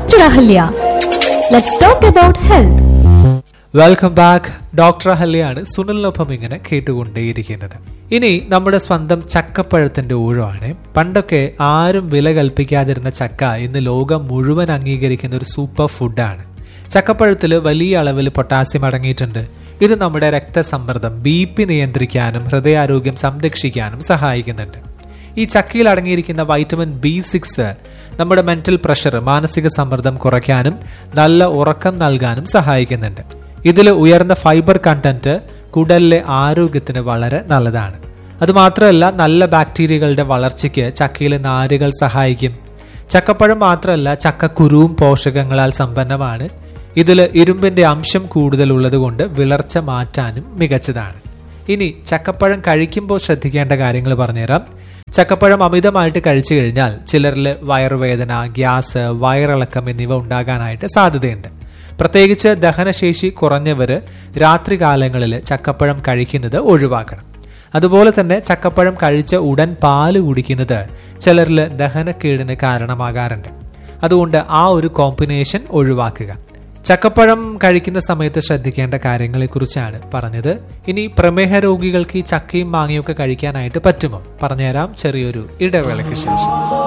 Dr. Ahalya. Let's talk about health. Welcome back doctor അഹല്യാണ് സുനിലിനൊപ്പം ഇങ്ങനെ കേട്ടുകൊണ്ടേയിരിക്കുന്നത് ഇനി നമ്മുടെ സ്വന്തം ചക്കപ്പഴത്തിന്റെ ഊഴമാണ് പണ്ടൊക്കെ ആരും വില കൽപ്പിക്കാതിരുന്ന ചക്ക ഇന്ന് ലോകം മുഴുവൻ അംഗീകരിക്കുന്ന ഒരു സൂപ്പർ ഫുഡാണ് ചക്കപ്പഴത്തിൽ വലിയ അളവിൽ പൊട്ടാസ്യം അടങ്ങിയിട്ടുണ്ട് ഇത് നമ്മുടെ രക്തസമ്മർദ്ദം ബി പി നിയന്ത്രിക്കാനും ഹൃദയാരോഗ്യം സംരക്ഷിക്കാനും സഹായിക്കുന്നുണ്ട് ഈ ചക്കയിൽ അടങ്ങിയിരിക്കുന്ന വൈറ്റമിൻ ബി സിക്സ് നമ്മുടെ മെന്റൽ പ്രഷർ മാനസിക സമ്മർദ്ദം കുറയ്ക്കാനും നല്ല ഉറക്കം നൽകാനും സഹായിക്കുന്നുണ്ട് ഇതിൽ ഉയർന്ന ഫൈബർ കണ്ടന്റ് കുടലിലെ ആരോഗ്യത്തിന് വളരെ നല്ലതാണ് അതുമാത്രമല്ല നല്ല ബാക്ടീരിയകളുടെ വളർച്ചയ്ക്ക് ചക്കയിലെ നാരുകൾ സഹായിക്കും ചക്കപ്പഴം മാത്രമല്ല ചക്കക്കുരുവും പോഷകങ്ങളാൽ സമ്പന്നമാണ് ഇതിൽ ഇരുമ്പിന്റെ അംശം കൂടുതലുള്ളത് കൊണ്ട് വിളർച്ച മാറ്റാനും മികച്ചതാണ് ഇനി ചക്കപ്പഴം കഴിക്കുമ്പോൾ ശ്രദ്ധിക്കേണ്ട കാര്യങ്ങൾ പറഞ്ഞുതരാം ചക്കപ്പഴം അമിതമായിട്ട് കഴിച്ചു കഴിഞ്ഞാൽ ചിലരിൽ വയറുവേദന ഗ്യാസ് വയറിളക്കം എന്നിവ ഉണ്ടാകാനായിട്ട് സാധ്യതയുണ്ട് പ്രത്യേകിച്ച് ദഹനശേഷി കുറഞ്ഞവര് രാത്രികാലങ്ങളിൽ ചക്കപ്പഴം കഴിക്കുന്നത് ഒഴിവാക്കണം അതുപോലെ തന്നെ ചക്കപ്പഴം കഴിച്ച ഉടൻ പാല് കുടിക്കുന്നത് ചിലരിൽ ദഹനക്കേടിന് കാരണമാകാറുണ്ട് അതുകൊണ്ട് ആ ഒരു കോമ്പിനേഷൻ ഒഴിവാക്കുക ചക്കപ്പഴം കഴിക്കുന്ന സമയത്ത് ശ്രദ്ധിക്കേണ്ട കാര്യങ്ങളെക്കുറിച്ചാണ് പറഞ്ഞത് ഇനി പ്രമേഹ രോഗികൾക്ക് ഈ ചക്കയും മാങ്ങയും ഒക്കെ കഴിക്കാനായിട്ട് പറ്റുമോ പറഞ്ഞുതരാം ചെറിയൊരു ഇടവേളയ്ക്ക് ശേഷം